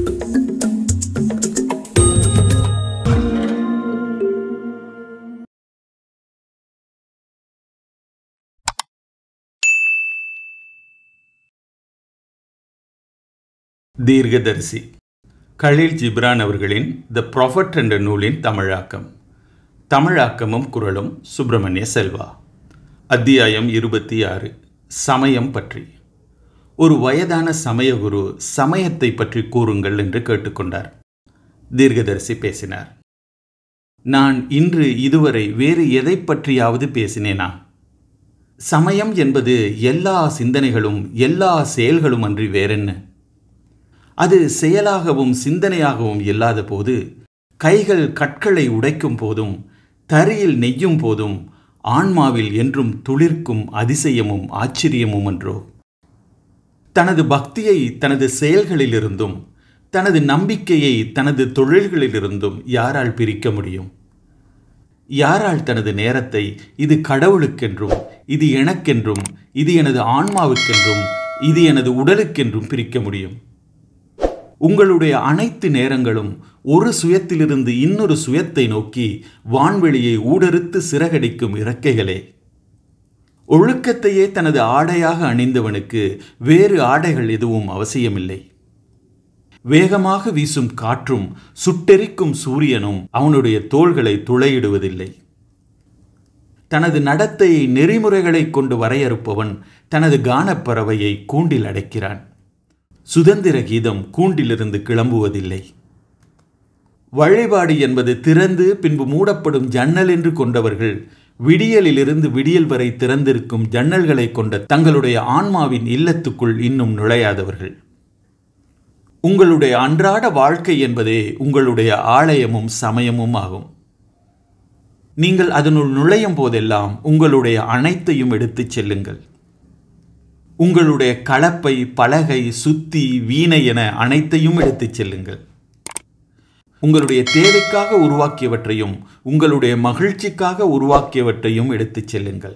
தீர்க்கதரிசி கலீல் ஜிப்ரான் அவர்களின் த ப்ராஃபட் என்ற நூலின் தமிழாக்கம் தமிழாக்கமும் குரலும் சுப்பிரமணிய செல்வா அத்தியாயம் இருபத்தி ஆறு சமயம் பற்றி ஒரு வயதான சமயகுரு சமயத்தை பற்றி கூறுங்கள் என்று கேட்டுக்கொண்டார் தீர்க்கதரிசி பேசினார் நான் இன்று இதுவரை வேறு எதை பற்றியாவது பேசினேனா சமயம் என்பது எல்லா சிந்தனைகளும் எல்லா செயல்களும் அன்றி வேறென்ன அது செயலாகவும் சிந்தனையாகவும் இல்லாத போது கைகள் கற்களை உடைக்கும் போதும் தரியில் நெய்யும் போதும் ஆன்மாவில் என்றும் துளிர்க்கும் அதிசயமும் ஆச்சரியமும் என்றோ தனது பக்தியை தனது செயல்களிலிருந்தும் தனது நம்பிக்கையை தனது தொழில்களிலிருந்தும் யாரால் பிரிக்க முடியும் யாரால் தனது நேரத்தை இது கடவுளுக்கென்றும் இது எனக்கென்றும் இது எனது ஆன்மாவுக்கென்றும் இது எனது உடலுக்கென்றும் பிரிக்க முடியும் உங்களுடைய அனைத்து நேரங்களும் ஒரு சுயத்திலிருந்து இன்னொரு சுயத்தை நோக்கி வான்வெளியை ஊடறுத்து சிறகடிக்கும் இறக்கைகளே ஒழுக்கத்தையே தனது ஆடையாக அணிந்தவனுக்கு வேறு ஆடைகள் எதுவும் அவசியமில்லை வேகமாக வீசும் காற்றும் சுட்டெரிக்கும் சூரியனும் அவனுடைய தோள்களை துளையிடுவதில்லை தனது நடத்தையை நெறிமுறைகளை கொண்டு வரையறுப்பவன் தனது கானப்பறவையை கூண்டில் அடைக்கிறான் சுதந்திர கீதம் கூண்டிலிருந்து கிளம்புவதில்லை வழிபாடு என்பது திறந்து பின்பு மூடப்படும் ஜன்னல் என்று கொண்டவர்கள் விடியலிலிருந்து விடியல் வரை திறந்திருக்கும் ஜன்னல்களை கொண்ட தங்களுடைய ஆன்மாவின் இல்லத்துக்குள் இன்னும் நுழையாதவர்கள் உங்களுடைய அன்றாட வாழ்க்கை என்பதே உங்களுடைய ஆலயமும் சமயமும் ஆகும் நீங்கள் அதனுள் நுழையும் போதெல்லாம் உங்களுடைய அனைத்தையும் எடுத்துச் செல்லுங்கள் உங்களுடைய கலப்பை பலகை சுத்தி வீணை என அனைத்தையும் எடுத்துச் செல்லுங்கள் உங்களுடைய தேவைக்காக உருவாக்கியவற்றையும் உங்களுடைய மகிழ்ச்சிக்காக உருவாக்கியவற்றையும் எடுத்துச் செல்லுங்கள்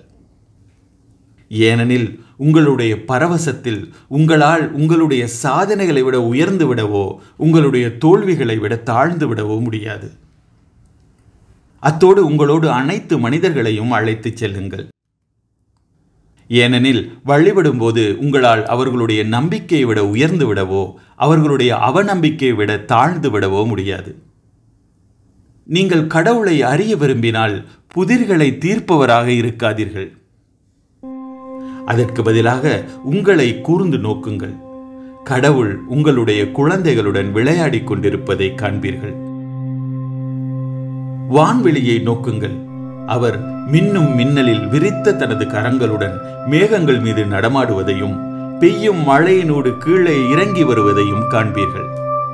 ஏனெனில் உங்களுடைய பரவசத்தில் உங்களால் உங்களுடைய சாதனைகளை விட உயர்ந்து விடவோ உங்களுடைய தோல்விகளை விட தாழ்ந்து விடவோ முடியாது அத்தோடு உங்களோடு அனைத்து மனிதர்களையும் அழைத்துச் செல்லுங்கள் ஏனெனில் வழிபடும்போது உங்களால் அவர்களுடைய நம்பிக்கையை விட உயர்ந்து விடவோ அவர்களுடைய அவநம்பிக்கையை விட தாழ்ந்து விடவோ முடியாது நீங்கள் கடவுளை அறிய விரும்பினால் புதிர்களை தீர்ப்பவராக இருக்காதீர்கள் அதற்கு பதிலாக உங்களை கூர்ந்து நோக்குங்கள் கடவுள் உங்களுடைய குழந்தைகளுடன் விளையாடி கொண்டிருப்பதை காண்பீர்கள் வான்வெளியை நோக்குங்கள் அவர் மின்னும் மின்னலில் விரித்த தனது கரங்களுடன் மேகங்கள் மீது நடமாடுவதையும் பெய்யும் மழையினோடு கீழே இறங்கி வருவதையும் காண்பீர்கள்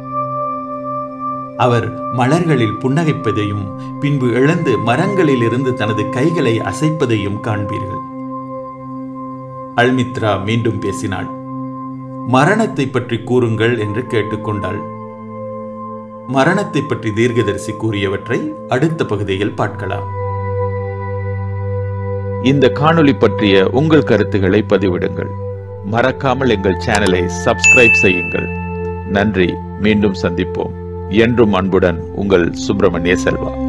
அவர் மலர்களில் புன்னகைப்பதையும் பின்பு இழந்து மரங்களில் இருந்து தனது கைகளை அசைப்பதையும் காண்பீர்கள் அல்மித்ரா மீண்டும் பேசினாள் மரணத்தை பற்றி கூறுங்கள் என்று கேட்டுக்கொண்டாள் மரணத்தை பற்றி தீர்க்கதரிசி கூறியவற்றை அடுத்த பகுதியில் பார்க்கலாம் இந்த காணொளி பற்றிய உங்கள் கருத்துக்களை பதிவிடுங்கள் மறக்காமல் எங்கள் சேனலை சப்ஸ்கிரைப் செய்யுங்கள் நன்றி மீண்டும் சந்திப்போம் என்றும் அன்புடன் உங்கள் சுப்பிரமணிய செல்வா